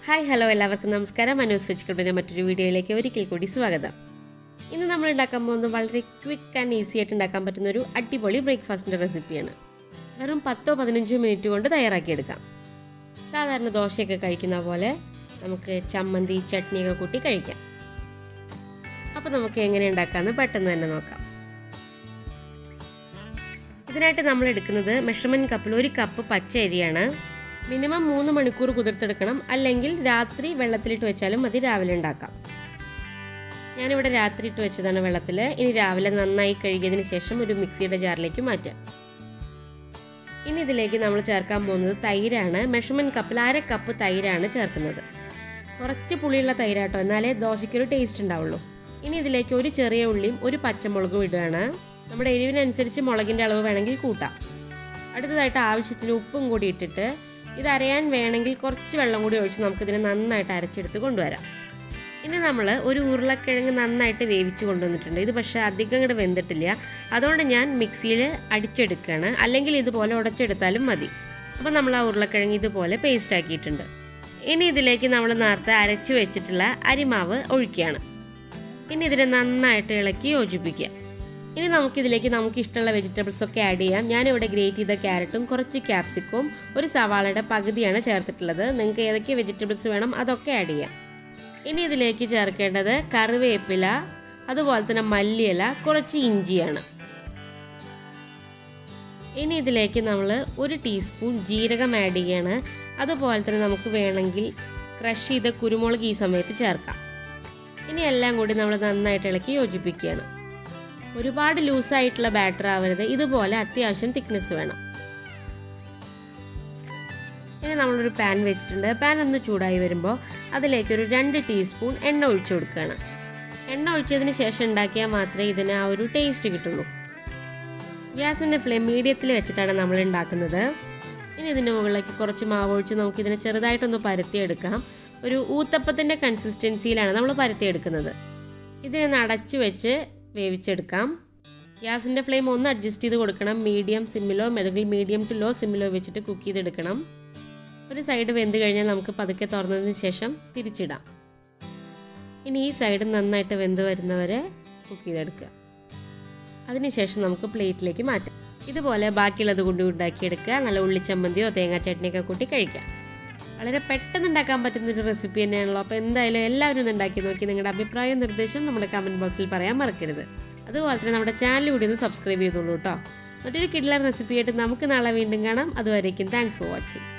hi hello എല്ലാവർക്കും നമസ്കാരം മനോസ് വെച്ച് ക്ലബിൻ്റെ മറ്റൊരു വീഡിയോയിലേക്ക് ഒരിക്കൽ കൂടി സ്വാഗതം ഇന്ന് നമ്മൾ ഉണ്ടാക്കാൻ പോകുന്നത് വളരെ ക്വിക്ക് ആൻഡ് ഈസി ആയിട്ട് ഉണ്ടാക്കാൻ പറ്റുന്ന ഒരു അടിപൊളി ബ്രേക്ക്ഫാസ്റ്റിൻ്റെ റെസിപ്പിയാണ് വെറും പത്തോ പതിനഞ്ചോ മിനിറ്റ് കൊണ്ട് തയ്യാറാക്കിയെടുക്കാം സാധാരണ ദോശയൊക്കെ കഴിക്കുന്ന പോലെ നമുക്ക് ചമ്മന്തി ചട്നിയൊക്കെ കൂട്ടി കഴിക്കാം അപ്പോൾ നമുക്ക് എങ്ങനെ ഉണ്ടാക്കാമെന്ന് പെട്ടെന്ന് തന്നെ നോക്കാം ഇതിനായിട്ട് നമ്മൾ എടുക്കുന്നത് മെഷർമെൻറ്റ് കപ്പിൽ ഒരു കപ്പ് പച്ച അരിയാണ് മിനിമം മൂന്ന് മണിക്കൂർ കുതിർത്തെടുക്കണം അല്ലെങ്കിൽ രാത്രി വെള്ളത്തിലിട്ട് വെച്ചാലും മതി രാവിലെ ഉണ്ടാക്കാം ഞാനിവിടെ രാത്രി ഇട്ട് വെച്ചതാണ് വെള്ളത്തിൽ ഇനി രാവിലെ നന്നായി കഴുകിയതിന് ശേഷം ഒരു മിക്സിയുടെ ജാറിലേക്ക് മാറ്റാം ഇനി ഇതിലേക്ക് നമ്മൾ ചേർക്കാൻ പോകുന്നത് തൈരാണ് മെഷർമെൻറ്റ് കപ്പിൽ അര കപ്പ് തൈരാണ് ചേർക്കുന്നത് കുറച്ച് പുളിയുള്ള തൈരാട്ടോ എന്നാലേ ദോശയ്ക്കൊരു ടേസ്റ്റ് ഉണ്ടാവുള്ളൂ ഇനി ഇതിലേക്ക് ഒരു ചെറിയ ഉള്ളിയും ഒരു പച്ചമുളകും ഇടുകയാണ് നമ്മുടെ എരിവിനനുസരിച്ച് മുളകിൻ്റെ അളവ് വേണമെങ്കിൽ കൂട്ടാം അടുത്തതായിട്ട് ആവശ്യത്തിന് ഉപ്പും കൂടി ഇട്ടിട്ട് ഇത് അരയാൻ വേണമെങ്കിൽ കുറച്ച് വെള്ളം കൂടി ഒഴിച്ച് നമുക്കിതിനെ നന്നായിട്ട് അരച്ചെടുത്ത് കൊണ്ടുവരാം ഇനി നമ്മൾ ഒരു ഉരുളക്കിഴങ്ങ് നന്നായിട്ട് വേവിച്ച് കൊണ്ടുവന്നിട്ടുണ്ട് ഇത് പക്ഷേ അധികം അങ്ങോട്ട് വെന്തിട്ടില്ല അതുകൊണ്ട് ഞാൻ മിക്സിയിൽ അടിച്ചെടുക്കുകയാണ് അല്ലെങ്കിൽ ഇതുപോലെ ഉടച്ചെടുത്താലും മതി അപ്പോൾ നമ്മൾ ആ ഉരുളക്കിഴങ്ങ് ഇതുപോലെ പേസ്റ്റ് ആക്കിയിട്ടുണ്ട് ഇനി ഇതിലേക്ക് നമ്മൾ നേരത്തെ അരച്ച് വെച്ചിട്ടുള്ള അരിമാവ് ഒഴിക്കുകയാണ് ഇനി ഇതിനെ നന്നായിട്ട് ഇളക്കി യോജിപ്പിക്കുക ഇനി നമുക്കിതിലേക്ക് നമുക്ക് ഇഷ്ടമുള്ള വെജിറ്റബിൾസ് ഒക്കെ ആഡ് ചെയ്യാം ഞാനിവിടെ ഗ്രേറ്റ് ചെയ്ത ക്യാരറ്റും കുറച്ച് ക്യാപ്സിക്കും ഒരു സവാളയുടെ പകുതിയാണ് ചേർത്തിട്ടുള്ളത് നിങ്ങൾക്ക് ഏതൊക്കെ വെജിറ്റബിൾസ് വേണം അതൊക്കെ ആഡ് ചെയ്യാം ഇനി ഇതിലേക്ക് ചേർക്കേണ്ടത് കറിവേപ്പില അതുപോലെ തന്നെ മല്ലിയില കുറച്ച് ഇഞ്ചിയാണ് ഇനി ഇതിലേക്ക് നമ്മൾ ഒരു ടീസ്പൂൺ ജീരകം ആഡ് ചെയ്യാണ് അതുപോലെ തന്നെ നമുക്ക് വേണമെങ്കിൽ ക്രഷ് ചെയ്ത കുരുമുളക് ഈ സമയത്ത് ചേർക്കാം ഇനി എല്ലാം കൂടി നമ്മൾ നന്നായിട്ട് ഇളക്കി യോജിപ്പിക്കുകയാണ് ഒരുപാട് ലൂസായിട്ടുള്ള ബാറ്റർ ആവരുത് ഇതുപോലെ അത്യാവശ്യം തിക്നെസ് വേണം ഇനി നമ്മളൊരു പാൻ വെച്ചിട്ടുണ്ട് പാൻ ഒന്ന് ചൂടായി വരുമ്പോൾ അതിലേക്ക് ഒരു രണ്ട് ടീസ്പൂൺ എണ്ണ ഒഴിച്ചു കൊടുക്കുകയാണ് എണ്ണ ഒഴിച്ചതിന് ശേഷം ഉണ്ടാക്കിയാൽ മാത്രമേ ഇതിന് ആ ഒരു ടേസ്റ്റ് കിട്ടുള്ളൂ ഗ്യാസിൻ്റെ ഫ്ലെയിം മീഡിയത്തിൽ വെച്ചിട്ടാണ് നമ്മൾ ഉണ്ടാക്കുന്നത് ഇനി ഇതിൻ്റെ മുകളിലേക്ക് കുറച്ച് മാവ് ഒഴിച്ച് നമുക്ക് ഇതിനെ ചെറുതായിട്ടൊന്ന് പരത്തിയെടുക്കാം ഒരു ഊത്തപ്പത്തിൻ്റെ കൺസിസ്റ്റൻസിയിലാണ് നമ്മൾ പരത്തിയെടുക്കുന്നത് ഇതിനെ അടച്ചു വെച്ച് വേവിച്ചെടുക്കാം ഗ്യാസിൻ്റെ ഫ്ലെയിം ഒന്ന് അഡ്ജസ്റ്റ് ചെയ്ത് കൊടുക്കണം മീഡിയം സിമ്മിലോ അല്ലെങ്കിൽ മീഡിയം ടു ലോ സിമ്മിലോ വെച്ചിട്ട് കുക്ക് ചെയ്തെടുക്കണം ഒരു സൈഡ് വെന്ത് കഴിഞ്ഞാൽ നമുക്ക് പതുക്കെ തുറന്നതിന് ശേഷം തിരിച്ചിടാം ഇനി ഈ സൈഡ് നന്നായിട്ട് വെന്ത് വരുന്നവരെ കുക്ക് ചെയ്തെടുക്കുക അതിനുശേഷം നമുക്ക് പ്ലേറ്റിലേക്ക് മാറ്റാം ഇതുപോലെ ബാക്കിയുള്ളത് കൊണ്ട് ഉണ്ടാക്കിയെടുക്കുക നല്ല ഉള്ളിച്ചമ്മന്തിയോ തേങ്ങാ ചട്നിയൊക്കെ കൂട്ടി കഴിക്കാം വളരെ പെട്ടെന്ന് ഉണ്ടാക്കാൻ പറ്റുന്ന ഒരു റെസിപ്പി തന്നെയാണല്ലോ അപ്പോൾ എന്തായാലും എല്ലാവരും ഒന്ന് ഉണ്ടാക്കി നോക്കി നിങ്ങളുടെ അഭിപ്രായവും നിർദ്ദേശവും നമ്മുടെ കമൻറ്റ് ബോക്സിൽ പറയാൻ മറക്കരുത് അതുപോലെ തന്നെ നമ്മുടെ ചാനൽ കൂടി ഒന്ന് സബ്സ്ക്രൈബ് ചെയ്തോളൂ കേട്ടോ മറ്റൊരു കിഡ്ലർ റെസിപ്പി ആയിട്ട് നമുക്ക് നാളെ വീണ്ടും കാണാം അതുവരേക്കും താങ്ക്സ് ഫോർ വാച്ചിങ്